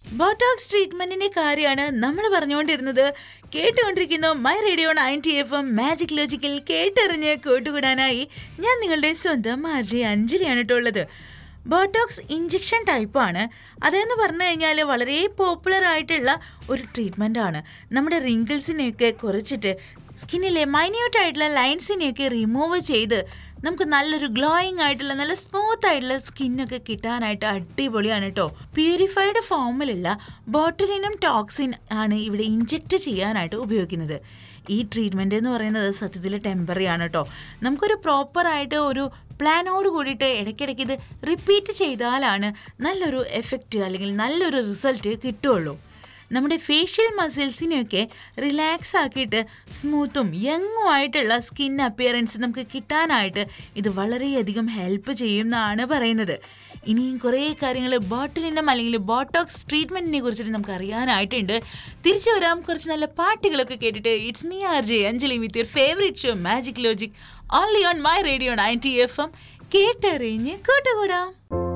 Botox ട്രീറ്റ്മെന്റിന്റെ കാര്യമാണ് നമ്മൾ പറഞ്ഞുകൊണ്ടിരുന്നത് കേട്ടുകൊണ്ടിരിക്കുന്നു my radio ninety F M magic logical കേട്ടറിഞ്ഞ് കൂട്ടുകൂടാനായി ഞാൻ നിങ്ങളുടെ സ്വന്തം ആർജി അഞ്ജലിയാണ് കേട്ടോ ഉള്ളത് ബോട്ടോക്സ് ഇഞ്ചക്ഷൻ ടൈപ്പാണ് അതെന്ന് പറഞ്ഞു കഴിഞ്ഞാൽ വളരെ പോപ്പുലർ ആയിട്ടുള്ള ഒരു ട്രീറ്റ്മെൻ്റ് ആണ് നമ്മുടെ റിങ്കിൾസിനെയൊക്കെ കുറച്ചിട്ട് സ്കിന്നിലെ മൈന്യൂട്ട് ആയിട്ടുള്ള ലൈൻസിനെയൊക്കെ റിമൂവ് ചെയ്ത് നമുക്ക് നല്ലൊരു ഗ്ലോയിങ് ആയിട്ടുള്ള നല്ല സ്മൂത്ത് ആയിട്ടുള്ള സ്കിന്നൊക്കെ കിട്ടാനായിട്ട് അടിപൊളിയാണ് കേട്ടോ പ്യൂരിഫൈഡ് ഫോമിലുള്ള ബോട്ടിലിനും ടോക്സിൻ ആണ് ഇവിടെ ഇഞ്ചെക്റ്റ് ചെയ്യാനായിട്ട് ഉപയോഗിക്കുന്നത് ഈ ട്രീറ്റ്മെൻറ്റ് എന്ന് പറയുന്നത് സത്യത്തിൽ ടെമ്പററി ആണ് കേട്ടോ നമുക്കൊരു പ്രോപ്പറായിട്ട് ഒരു പ്ലാനോട് കൂടിയിട്ട് ഇടയ്ക്കിടയ്ക്ക് ഇത് റിപ്പീറ്റ് ചെയ്താലാണ് നല്ലൊരു എഫക്റ്റ് അല്ലെങ്കിൽ നല്ലൊരു റിസൾട്ട് കിട്ടുള്ളൂ നമ്മുടെ ഫേഷ്യൽ മസിൽസിനെയൊക്കെ റിലാക്സ് ആക്കിയിട്ട് സ്മൂത്തും യങ്ങും ആയിട്ടുള്ള സ്കിൻ അപ്പിയറൻസ് നമുക്ക് കിട്ടാനായിട്ട് ഇത് വളരെയധികം ഹെൽപ്പ് ചെയ്യുമെന്നാണ് പറയുന്നത് ഇനിയും കുറേ കാര്യങ്ങൾ ബോട്ടിലിനും അല്ലെങ്കിൽ ബോട്ടോക്സ് ട്രീറ്റ്മെൻറ്റിനെ കുറിച്ചിട്ട് നമുക്ക് അറിയാനായിട്ടുണ്ട് തിരിച്ചു വരാം കുറച്ച് നല്ല പാട്ടുകളൊക്കെ കേട്ടിട്ട് it's me R J Anjali with your favourite show magic logic only on my radio ninety F M കേട്ടറിഞ്ഞ് കൂട്ടുകൂടാം